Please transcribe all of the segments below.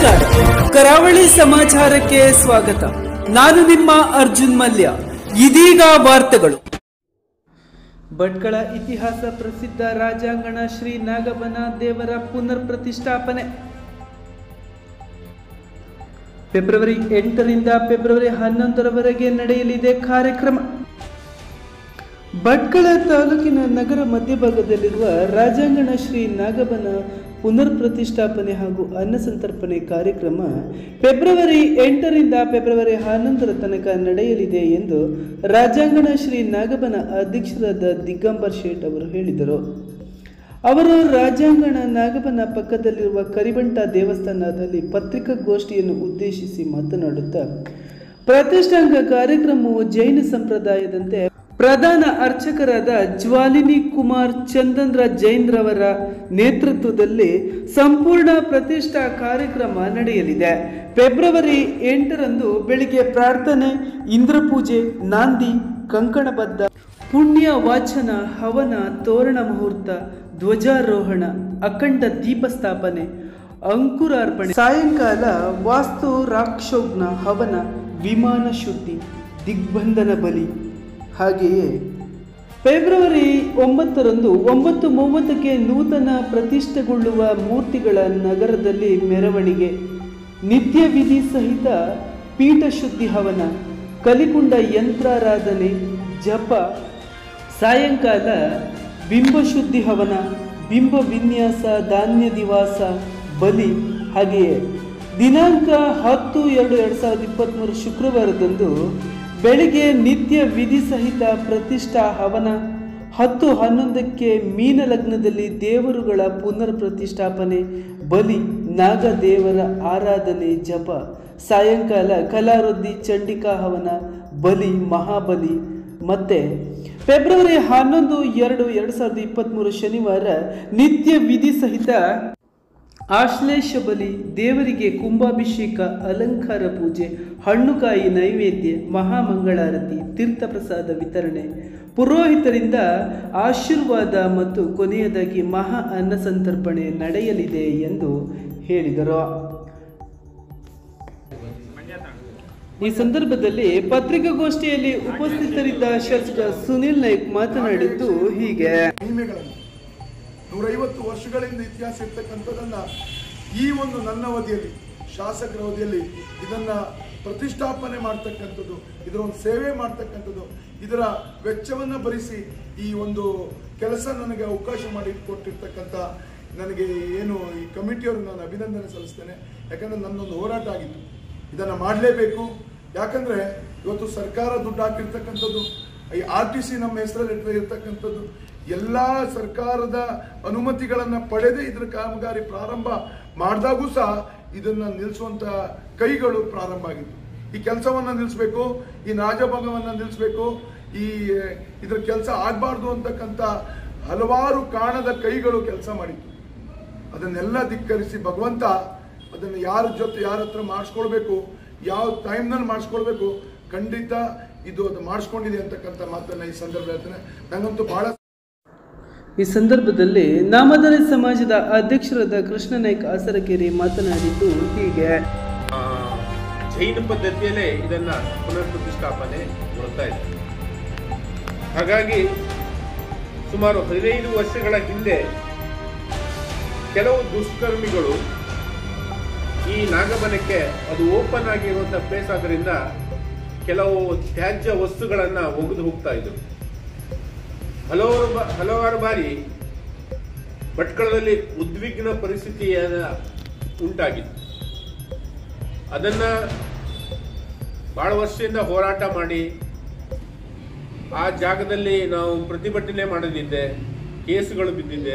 ನಮಸ್ಕಾರ ಕರಾವಳಿ ಸಮಾಚಾರಕ್ಕೆ ಸ್ವಾಗತ ನಾನು ನಿಮ್ಮ ಅರ್ಜುನ್ ಮಲ್ಯ ಇದೀಗ ವಾರ್ತೆಗಳು ಭಟ್ಕಳ ಇತಿಹಾಸ ಪ್ರಸಿದ್ಧ ರಾಜಾಂಗಣ ಶ್ರೀ ನಾಗಬನ ದೇವರ ಪುನರ್ ಪ್ರತಿಷ್ಠಾಪನೆ ಫೆಬ್ರವರಿ ಎಂಟರಿಂದ ಫೆಬ್ರವರಿ ಹನ್ನೊಂದರವರೆಗೆ ನಡೆಯಲಿದೆ ಕಾರ್ಯಕ್ರಮ ಭಟ್ಕಳ ತಾಲೂಕಿನ ನಗರ ಮಧ್ಯಭಾಗದಲ್ಲಿರುವ ರಾಜಾಂಗಣ ಶ್ರೀ ನಾಗಬನ ಪುನರ್ ಪ್ರತಿಷ್ಠಾಪನೆ ಹಾಗೂ ಅನ್ನ ಸಂತರ್ಪಣೆ ಕಾರ್ಯಕ್ರಮ ಫೆಬ್ರವರಿ ಎಂಟರಿಂದ ಫೆಬ್ರವರಿ ಹನ್ನೊಂದರ ತನಕ ನಡೆಯಲಿದೆ ಎಂದು ರಾಜಾಂಗಣ ಶ್ರೀ ನಾಗಬನ ಅಧ್ಯಕ್ಷರಾದ ದಿಗಂಬರ್ ಶೇಟ್ ಅವರು ಹೇಳಿದರು ಅವರು ರಾಜಾಂಗಣ ನಾಗಬನ ಪಕ್ಕದಲ್ಲಿರುವ ಕರಿಬಂಟ ದೇವಸ್ಥಾನದಲ್ಲಿ ಪತ್ರಿಕಾಗೋಷ್ಠಿಯನ್ನು ಉದ್ದೇಶಿಸಿ ಮಾತನಾಡುತ್ತಾ ಪ್ರತಿಷ್ಠಾಂಗ ಕಾರ್ಯಕ್ರಮವು ಜೈನ ಸಂಪ್ರದಾಯದಂತೆ ಪ್ರಧಾನ ಅರ್ಚಕರಾದ ಜ್ವಾಲಿನಿ ಕುಮಾರ್ ಚಂದನ್ರ ಜೈನ್ರವರ ನೇತೃತ್ವದಲ್ಲಿ ಸಂಪೂರ್ಣ ಪ್ರತಿಷ್ಠಾ ಕಾರ್ಯಕ್ರಮ ನಡೆಯಲಿದೆ ಫೆಬ್ರವರಿ ಎಂಟರಂದು ಬೆಳಿಗ್ಗೆ ಪ್ರಾರ್ಥನೆ ಇಂದ್ರಪೂಜೆ ನಾಂದಿ ಕಂಕಣಬದ್ಧ ಪುಣ್ಯ ವಾಚನ ಹವನ ತೋರಣ ಮುಹೂರ್ತ ಧ್ವಜಾರೋಹಣ ಅಖಂಡ ದೀಪಸ್ಥಾಪನೆ ಅಂಕುರಾರ್ಪಣೆ ಸಾಯಂಕಾಲ ವಾಸ್ತು ರಾಕ್ಷೋಗ್ನ ಹವನ ವಿಮಾನ ಶುದ್ಧಿ ದಿಗ್ಬಂಧನ ಬಲಿ ಹಾಗೆಯೇ ಫೆಬ್ರವರಿ ಒಂಬತ್ತರಂದು ಒಂಬತ್ತು ಮೂವತ್ತಕ್ಕೆ ನೂತನ ಪ್ರತಿಷ್ಠೆಗೊಳ್ಳುವ ಮೂರ್ತಿಗಳ ನಗರದಲ್ಲಿ ಮೆರವಣಿಗೆ ನಿತ್ಯ ವಿಧಿ ಸಹಿತ ಪೀಠ ಶುದ್ಧಿ ಹವನ ಕಲಿಕುಂಡ ಯಂತ್ರಾರಾಧನೆ ಜಪ ಸಾಯಂಕಾಲ ಬಿಂಬಶುದ್ಧಿ ಹವನ ಬಿಂಬ ವಿನ್ಯಾಸ ಧಾನ್ಯ ದಿವಾಸ ಬಲಿ ಹಾಗೆಯೇ ದಿನಾಂಕ ಹತ್ತು ಎರಡು ಎರಡು ಸಾವಿರದ ಇಪ್ಪತ್ತ್ಮೂರು ಶುಕ್ರವಾರದಂದು ಬೆಳಿಗ್ಗೆ ನಿತ್ಯ ವಿಧಿ ಸಹಿತ ಪ್ರತಿಷ್ಠಾ ಹವನ ಹತ್ತು ಹನ್ನೊಂದಕ್ಕೆ ಮೀನ ಲಗ್ನದಲ್ಲಿ ದೇವರುಗಳ ಪುನರ್ ಪ್ರತಿಷ್ಠಾಪನೆ ಬಲಿ ನಾಗದೇವರ ಆರಾಧನೆ ಜಪ ಸಾಯಂಕಾಲ ಕಲಾವೃದ್ಧಿ ಚಂಡಿಕಾ ಹವನ ಬಲಿ ಮಹಾಬಲಿ ಮತ್ತೆ ಫೆಬ್ರವರಿ ಹನ್ನೊಂದು ಎರಡು ಎರಡು ಸಾವಿರದ ಇಪ್ಪತ್ತ್ಮೂರು ಶನಿವಾರ ನಿತ್ಯ ವಿಧಿ ಸಹಿತ ಆಶ್ಲೇಷ ಬಲಿ ದೇವರಿಗೆ ಕುಂಭಾಭಿಷೇಕ ಅಲಂಕಾರ ಪೂಜೆ ಹಣ್ಣುಕಾಯಿ ನೈವೇದ್ಯ ಮಹಾಮಂಗಳಾರತಿ ತೀರ್ಥಪ್ರಸಾದ ವಿತರಣೆ ಪುರೋಹಿತರಿಂದ ಆಶೀರ್ವಾದ ಮತ್ತು ಕೊನೆಯದಾಗಿ ಮಹಾ ಅನ್ನ ಸಂತರ್ಪಣೆ ನಡೆಯಲಿದೆ ಎಂದು ಹೇಳಿದರು ಈ ಸಂದರ್ಭದಲ್ಲಿ ಪತ್ರಿಕಾಗೋಷ್ಠಿಯಲ್ಲಿ ಉಪಸ್ಥಿತರಿದ್ದ ಶಾಸಕ ಸುನಿಲ್ ನಾಯ್ಕ್ ಮಾತನಾಡಿದ್ದು ಹೀಗೆ ಮಹಿಮೆಗಳನ್ನು ನೂರೈವತ್ತು ವರ್ಷಗಳಿಂದ ಇತಿಹಾಸ ಇರ್ತಕ್ಕಂಥದ್ದನ್ನ ಈ ಒಂದು ನನ್ನ ಅವಧಿಯಲ್ಲಿ ಶಾಸಕರ ಅವಧಿಯಲ್ಲಿ ಇದನ್ನ ಪ್ರತಿಷ್ಠಾಪನೆ ಮಾಡ್ತಕ್ಕಂಥದ್ದು ಇದರ ಒಂದು ಸೇವೆ ಮಾಡ್ತಕ್ಕಂಥದ್ದು ಇದರ ವೆಚ್ಚವನ್ನು ಭರಿಸಿ ಈ ಒಂದು ಕೆಲಸ ನನಗೆ ಅವಕಾಶ ಮಾಡಿ ಕೊಟ್ಟಿರ್ತಕ್ಕಂಥ ನನಗೆ ಏನು ಈ ಕಮಿಟಿಯವ್ರಿಗೆ ನಾನು ಅಭಿನಂದನೆ ಸಲ್ಲಿಸ್ತೇನೆ ಯಾಕಂದ್ರೆ ನನ್ನೊಂದು ಹೋರಾಟ ಆಗಿತ್ತು ಇದನ್ನು ಮಾಡಲೇಬೇಕು ಯಾಕಂದ್ರೆ ಇವತ್ತು ಸರ್ಕಾರ ದುಡ್ಡು ಹಾಕಿರ್ತಕ್ಕಂಥದ್ದು ಈ ಆರ್ ಟಿ ಸಿ ನಮ್ಮ ಹೆಸರಲ್ಲಿ ಇರ್ತಕ್ಕಂಥದ್ದು ಎಲ್ಲ ಸರ್ಕಾರದ ಅನುಮತಿಗಳನ್ನ ಪಡೆದೇ ಇದ್ರ ಕಾಮಗಾರಿ ಪ್ರಾರಂಭ ಮಾಡಿದಾಗೂ ಸಹ ಇದನ್ನ ನಿಲ್ಲಿಸುವಂತ ಕೈಗಳು ಪ್ರಾರಂಭ ಆಗಿತ್ತು ಈ ಕೆಲಸವನ್ನ ನಿಲ್ಲಿಸಬೇಕು ಈ ನಾಜಭಂಗವನ್ನ ನಿಲ್ಲಿಸಬೇಕು ಈ ಇದ್ರ ಕೆಲಸ ಆಗಬಾರ್ದು ಅಂತಕ್ಕಂಥ ಹಲವಾರು ಕಾಣದ ಕೈಗಳು ಕೆಲಸ ಮಾಡಿತ್ತು ಅದನ್ನೆಲ್ಲ ಧಿಕ್ಕರಿಸಿ ಭಗವಂತ ಅದನ್ನು ಯಾರ ಜೊತೆ ಯಾರ ಹತ್ರ ಮಾಡಿಸ್ಕೊಳ್ಬೇಕು ಯಾವ ಟೈಮ್ನಲ್ಲಿ ಮಾಡಿಸ್ಕೊಳ್ಬೇಕು ಖಂಡಿತ ಇದು ಅದು ಮಾಡಿಸ್ಕೊಂಡಿದೆ ಅಂತಕ್ಕಂಥ ಮಾತನ್ನ ಈ ಸಂದರ್ಭ ಹೇಳ್ತೇನೆ ನಂಗಂತೂ ಬಹಳ ಈ ಸಂದರ್ಭದಲ್ಲಿ ನಾಮಧರ ಸಮಾಜದ ಅಧ್ಯಕ್ಷರಾದ ಕೃಷ್ಣ ನಾಯ್ಕ ಆಸರಕೇರಿ ಮಾತನಾಡಿದ್ದು ಹೀಗೆ ಆ, ಜೈನ ಪದ್ಧತಿಯಲ್ಲೇ ಇದನ್ನ ಪುನರ್ ಪ್ರತಿಷ್ಠಾಪನೆ ಮಾಡ್ತಾ ಇದೆ ಹಾಗಾಗಿ ಸುಮಾರು ಹದಿನೈದು ವರ್ಷಗಳ ಹಿಂದೆ ಕೆಲವು ದುಷ್ಕರ್ಮಿಗಳು ಈ ನಾಗಬನಕ್ಕೆ ಅದು ಓಪನ್ ಆಗಿರುವಂತ ಪ್ಲೇಸ್ ಆದ್ರಿಂದ ಕೆಲವು ತ್ಯಾಜ್ಯ ವಸ್ತುಗಳನ್ನ ಒಗೆದು ಹೋಗ್ತಾ ಇದ್ರು ಹಲವಾರು ಬಾ- ಹಲವಾರು ಬಾರಿ ಭಟ್ಕಳದಲ್ಲಿ ಉದ್ವಿಗ್ನ ಪರಿಸ್ಥಿತಿಯ ಉಂಟಾಗಿತ್ತು ಅದನ್ನ ಬಹಳ ವರ್ಷದಿಂದ ಹೋರಾಟ ಮಾಡಿ ಆ ಜಾಗದಲ್ಲಿ ನಾವು ಪ್ರತಿಭಟನೆ ಮಾಡದಿದ್ದೆ ಕೇಸುಗಳು ಬಿದ್ದಿದ್ದೆ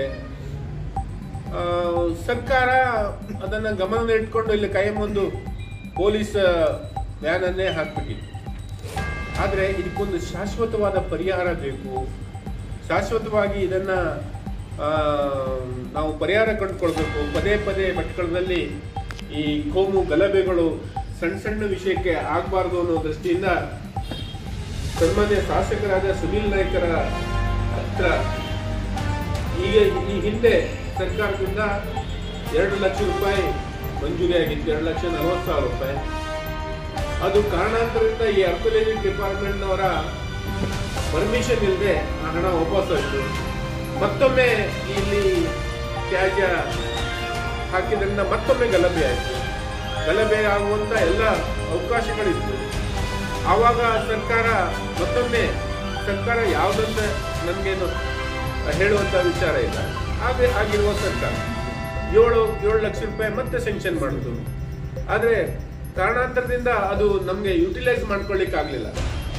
ಆ, ಸರ್ಕಾರ ಅದನ್ನ ಗಮನ ಇಟ್ಕೊಂಡು ಇಲ್ಲಿ ಕಾಯಂ ಒಂದು ಪೊಲೀಸ್ ವ್ಯಾನನ್ನೇ ಹಾಕ್ಬಿಟ್ಟಿತ್ತು ಆದರೆ ಇದಕ್ಕೊಂದು ಶಾಶ್ವತವಾದ ಪರಿಹಾರ ಬೇಕು ಶಾಶ್ವತವಾಗಿ ಇದನ್ನ ಆ, ನಾವು ಪರಿಹಾರ ಕಂಡುಕೊಳ್ಬೇಕು ಪದೇ ಪದೇ ಭಟ್ಕಳದಲ್ಲಿ ಈ ಕೋಮು ಗಲಭೆಗಳು ಸಣ್ಣ ಸಣ್ಣ ವಿಷಯಕ್ಕೆ ಆಗಬಾರ್ದು ಅನ್ನೋ ದೃಷ್ಟಿಯಿಂದ ಸನ್ಮಾನ್ಯ ಶಾಸಕರಾದ ಸುನೀಲ್ ನಾಯ್ಕರ ಹತ್ರ ಈಗ ಈ ಹಿಂದೆ ಸರ್ಕಾರದಿಂದ ಎರಡು ಲಕ್ಷ ರೂಪಾಯಿ ಮಂಜೂರಿಯಾಗಿತ್ತು ಎರಡು ಲಕ್ಷ ನಲವತ್ತು ಸಾವಿರ ರೂಪಾಯಿ ಅದು ಕಾರಣಾಂತರದಿಂದ ಈ ಅರ್ಕೊಲಜಿ ಡಿಪಾರ್ಟ್ಮೆಂಟ್ನವರ ಪರ್ಮಿಷನ್ ಇಲ್ಲದೆ ಆ ಹಣ ವಾಪಸ್ ಆಯಿತು ಮತ್ತೊಮ್ಮೆ ಇಲ್ಲಿ ತ್ಯಾಜ್ಯ ಹಾಕಿದ್ರಿಂದ ಮತ್ತೊಮ್ಮೆ ಗಲಭೆ ಆಯಿತು ಗಲಭೆ ಆಗುವಂತ ಎಲ್ಲ ಅವಕಾಶಗಳಿತ್ತು ಆವಾಗ ಸರ್ಕಾರ ಮತ್ತೊಮ್ಮೆ ಸರ್ಕಾರ ಯಾವುದಂತ ನಮಗೇನು ಹೇಳುವಂತ ವಿಚಾರ ಇಲ್ಲ ಹಾಗೆ ಆಗಿರುವ ಸರ್ಕಾರ ಏಳು ಏಳು ಲಕ್ಷ ರೂಪಾಯಿ ಮತ್ತೆ ಸ್ಯಾಂಕ್ಷನ್ ಮಾಡಿತು ಆದರೆ ಕಾರಣಾಂತರದಿಂದ ಅದು ನಮಗೆ ಯುಟಿಲೈಸ್ ಮಾಡ್ಕೊಳ್ಳಿಕ್ಕೆ ಆಗಲಿಲ್ಲ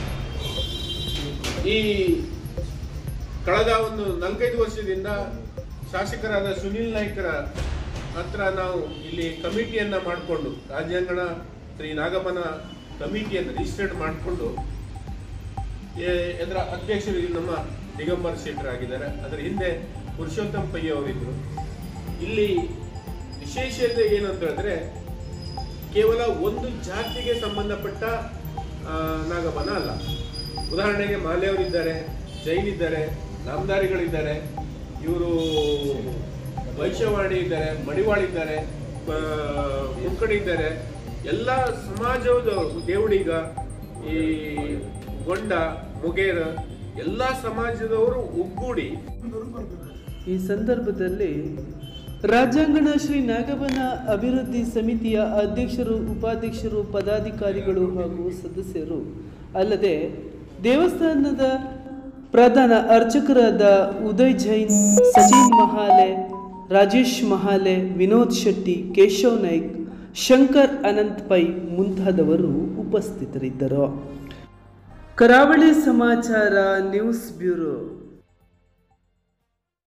ಈ ಕಳೆದ ಒಂದು ನಾಲ್ಕೈದು ವರ್ಷದಿಂದ ಶಾಸಕರಾದ ಸುನಿಲ್ ನಾಯ್ಕರ ಹತ್ರ ನಾವು ಇಲ್ಲಿ ಕಮಿಟಿಯನ್ನ ಮಾಡಿಕೊಂಡು ರಾಜ್ಯಾಂಗಣ ಶ್ರೀ ನಾಗಮ್ಮನ ಕಮಿಟಿಯನ್ನು ರಿಜಿಸ್ಟರ್ಡ್ ಮಾಡಿಕೊಂಡು ಅದರ ಅಧ್ಯಕ್ಷರು ಇಲ್ಲಿ ನಮ್ಮ ದಿಗಂಬರ್ ಶೆಟ್ಟರ್ ಆಗಿದ್ದಾರೆ ಅದರ ಹಿಂದೆ ಪುರುಷೋತ್ತಮ್ ಪೈ ಅವರಿದ್ರು ಇಲ್ಲಿ ವಿಶೇಷತೆ ಏನು ಅಂತ ಹೇಳಿದ್ರೆ ಕೇವಲ ಒಂದು ಜಾತಿಗೆ ಸಂಬಂಧಪಟ್ಟ ಆ, ನಾಗಮನ ಅಲ್ಲ ಉದಾಹರಣೆಗೆ ಮಾಲೆಯವರಿದ್ದಾರೆ ಜೈನ್ ಇದ್ದಾರೆ ನಾಮದಾರಿಗಳಿದ್ದಾರೆ ಇವರು ವೈಶ್ಯವಾಣಿ ಇದ್ದಾರೆ ಮಡಿವಾಳ ಇದ್ದಾರೆ ಕುಂಕಡಿ ಇದ್ದಾರೆ ಎಲ್ಲ ಸಮಾಜದ ದೇವಡಿಗ ಈ ಗೊಂಡ ಮುಗೇರ ಎಲ್ಲ ಸಮಾಜದವರು ಒಗ್ಗೂಡಿ ಈ ಸಂದರ್ಭದಲ್ಲಿ ರಾಜ್ಯಾಂಗಣ ಶ್ರೀ ನಾಗಬನ ಅಭಿವೃದ್ಧಿ ಸಮಿತಿಯ ಅಧ್ಯಕ್ಷರು ಉಪಾಧ್ಯಕ್ಷರು ಪದಾಧಿಕಾರಿಗಳು ಹಾಗೂ ಸದಸ್ಯರು ಅಲ್ಲದೆ ದೇವಸ್ಥಾನದ ಪ್ರಧಾನ ಅರ್ಚಕರಾದ ಉದಯ್ ಜೈನ್ ಸಚಿನ್ ಮಹಾಲೆ ರಾಜೇಶ್ ಮಹಾಲೆ ವಿನೋದ್ ಶೆಟ್ಟಿ ಕೇಶವ್ ನಾಯ್ಕ್ ಶಂಕರ್ ಅನಂತ್ ಪೈ ಮುಂತಾದವರು ಉಪಸ್ಥಿತರಿದ್ದರು ಕರಾವಳಿ ಸಮಾಚಾರ ನ್ಯೂಸ್ ಬ್ಯೂರೋ